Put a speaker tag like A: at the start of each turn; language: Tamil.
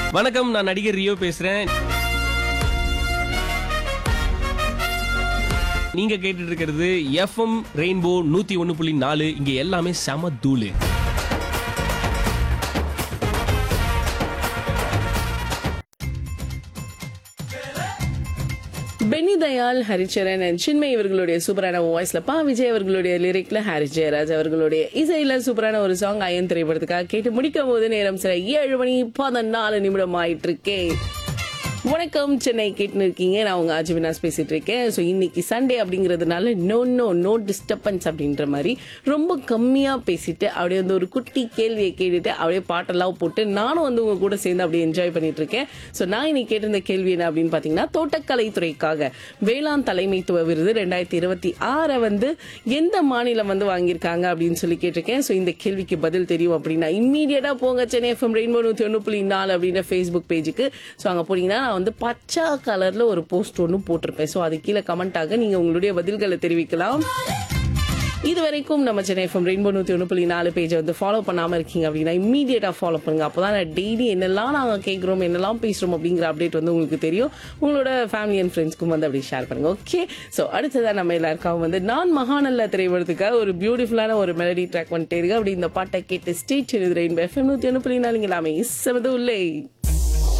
A: வணக்கம் நான் நடிகர் ரியோ பேசுறேன் நீங்க கேட்டுட்டு இருக்கிறது எஃப்எம் ரெயின்போ நூத்தி ஒன்னு புள்ளி நாலு இங்க எல்லாமே செம தூளு
B: பென்னி தயாள் ஹரிச்சரன் and சின்மை இவர்களுடைய சூப்பரான வாய்ஸ்ல பா விஜய் அவர்களுடைய லிரிக்ல ஹாரிஸ் ஜெயராஜ் அவர்களுடைய இசையில சூப்பரான ஒரு சாங் அயன் திரைப்படத்துக்காக கேட்டு முடிக்கும் போது நேரம் சில ஏழு மணி பதினாலு நிமிடம் ஆயிட்டு இருக்கேன் வணக்கம் சென்னை கேட்டுன்னு இருக்கீங்க நான் உங்க அஜிவினாஸ் பேசிட்டு இருக்கேன் ஸோ இன்னைக்கு சண்டே அப்படிங்கிறதுனால நோ நோ நோ டிஸ்டர்பன்ஸ் அப்படின்ற மாதிரி ரொம்ப கம்மியா பேசிட்டு அப்படியே வந்து ஒரு குட்டி கேள்வியை கேட்டுட்டு அப்படியே பாட்டெல்லாம் போட்டு நானும் வந்து உங்க கூட சேர்ந்து அப்படியே என்ஜாய் பண்ணிட்டு இருக்கேன் ஸோ நான் இன்னைக்கு கேட்டிருந்த கேள்வி என்ன அப்படின்னு பார்த்தீங்கன்னா தோட்டக்கலைத்துறைக்காக வேளாண் தலைமைத்துவ விருது ரெண்டாயிரத்தி இருபத்தி ஆறை வந்து எந்த மாநிலம் வந்து வாங்கியிருக்காங்க அப்படின்னு சொல்லி கேட்டிருக்கேன் ஸோ இந்த கேள்விக்கு பதில் தெரியும் அப்படின்னா இம்மீடியட்டா போங்க சென்னை எஃப்எம் ரெயின்போ நூற்றி ஒன்று புள்ளி நாலு அப்படின்ற ஃபேஸ்புக் பேஜுக்கு ஸோ அங்கே போனீங்கன்னா நான் வந்து பச்சை கலர்ல ஒரு போஸ்ட் ஒன்று போட்டிருப்பேன் ஸோ அது கீழே கமெண்டாக நீங்க உங்களுடைய பதில்களை தெரிவிக்கலாம் இது வரைக்கும் நம்ம சென்னை எஃப்எம் ரெயின்போ நூற்றி ஒன்று புள்ளி நாலு பேஜை வந்து ஃபாலோ பண்ணாமல் இருக்கீங்க அப்படின்னா இம்மீடியட்டாக ஃபாலோ பண்ணுங்க அப்போ தான் டெய்லி என்னெல்லாம் நாங்கள் கேட்குறோம் என்னெல்லாம் பேசுகிறோம் அப்படிங்கிற அப்டேட் வந்து உங்களுக்கு தெரியும் உங்களோட ஃபேமிலி அண்ட் ஃப்ரெண்ட்ஸ்க்கும் வந்து அப்படி ஷேர் பண்ணுங்க ஓகே ஸோ அடுத்ததான் நம்ம எல்லாருக்காகவும் வந்து நான் மகாநல்ல திரைப்படத்துக்காக ஒரு பியூட்டிஃபுல்லான ஒரு மெலடி ட்ராக் வந்துட்டே இருக்கு அப்படி இந்த பாட்டை கேட்டு ஸ்டேட் ரெயின்போ எஃப்எம் நூற்றி ஒன்று புள்ளி நாலு எல்லாமே செமது உள்ளே